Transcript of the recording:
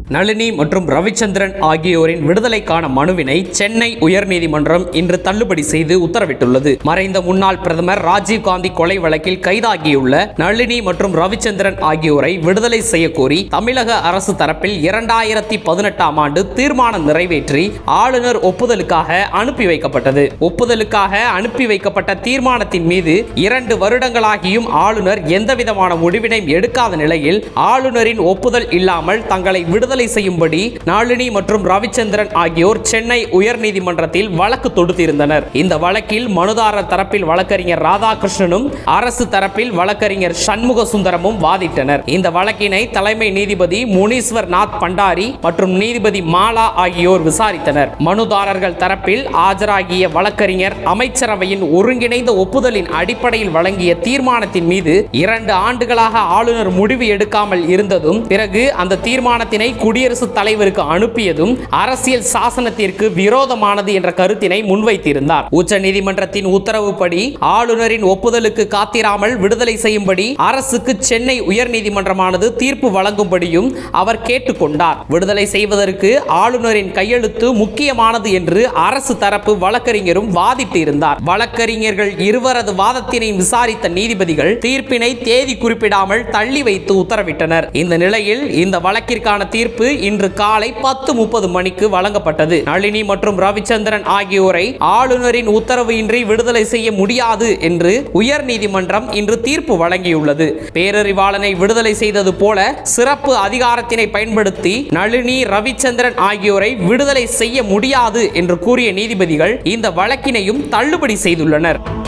நளினி மற்றும் ரவிச்சந்திரன் ஆகியோரின் விடுதலைக்கான மனுவினை சென்னை உயர்நீதிமன்றம் இன்று தள்ளுபடி செய்து உத்தரவிட்டுள்ளது மறைந்த முன்னாள் பிரதமர் ராஜீவ்காந்தி கொலை வழக்கில் கைதாகியுள்ள நளினி மற்றும் ரவிச்சந்திரன் ஆகியோரை விடுதலை செய்யக்கோரி தமிழக அரசு தரப்பில் இரண்டாயிரத்தி பதினெட்டாம் ஆண்டு தீர்மானம் நிறைவேற்றி ஆளுநர் ஒப்புதலுக்காக அனுப்பி வைக்கப்பட்டது ஒப்புதலுக்காக அனுப்பி வைக்கப்பட்ட தீர்மானத்தின் மீது இரண்டு வருடங்களாகியும் ஆளுநர் எந்தவிதமான முடிவினையும் எடுக்காத நிலையில் ஆளுநரின் ஒப்புதல் இல்லாமல் தங்களை விடுதலை செய்யும்படி நளினி மற்றும் ரவிச்சந்திரன் ஆகியோர் சென்னை உயர்நீதிமன்றத்தில் வழக்கு தொடுத்திருந்தனர் இந்த வழக்கில் மனுதாரர் தரப்பில் வழக்கறிஞர் ராதாகிருஷ்ணனும் அரசு தரப்பில் வழக்கறிஞர் சண்முக சுந்தரமும் வாதிட்டனர் இந்த வழக்கினை தலைமை நீதிபதி முனீஸ்வர் நாத் பண்டாரி மற்றும் நீதிபதி மாலா ஆகியோர் விசாரித்தனர் மனுதாரர்கள் தரப்பில் ஆஜராகிய வழக்கறிஞர் அமைச்சரவையின் ஒருங்கிணைந்த ஒப்புதலின் அடிப்படையில் வழங்கிய தீர்மானத்தின் மீது இரண்டு ஆண்டுகளாக ஆளுநர் முடிவு எடுக்காமல் இருந்ததும் பிறகு அந்த தீர்மானத்தினை குடியரசுத் தலைவருக்கு அனுப்பியதும் அரசியல் சாசனத்திற்கு விரோதமானது என்ற கருத்தினை முன்வைத்திருந்தார் உச்ச நீதிமன்றத்தின் உத்தரவுப்படி ஆளுநரின் ஒப்புதலுக்கு காத்திராமல் விடுதலை செய்யும்படி அரசுக்கு சென்னை உயர்நீதிமன்றமானது தீர்ப்பு வழங்கும்படியும் அவர் கேட்டுக்கொண்டார் விடுதலை செய்வதற்கு ஆளுநரின் கையெழுத்து முக்கியமானது என்று அரசு தரப்பு வழக்கறிஞரும் வாதிட்டு இருந்தார் வழக்கறிஞர்கள் இருவரது வாதத்தினை விசாரித்த நீதிபதிகள் தீர்ப்பினை தேதி குறிப்பிடாமல் தள்ளி வைத்து உத்தரவிட்டனர் இந்த நிலையில் இந்த வழக்கிற்கான தீர்ப்பு இன்று காலை பத்து முப்பது மணிக்கு வழங்கப்பட்டது நளினி மற்றும் ரவிச்சந்திரன் ஆகியோரை ஆளுநரின் உத்தரவு இன்றி விடுதலை செய்ய முடியாது என்று உயர்நீதிமன்றம் இன்று தீர்ப்பு வழங்கியுள்ளது பேரறிவாளனை விடுதலை செய்தது போல சிறப்பு அதிகாரத்தினை பயன்படுத்தி நளினி ரவிச்சந்திரன் ஆகியோரை விடுதலை செய்ய முடியாது என்று கூறிய நீதிபதிகள் இந்த வழக்கினையும் தள்ளுபடி செய்துள்ளனர்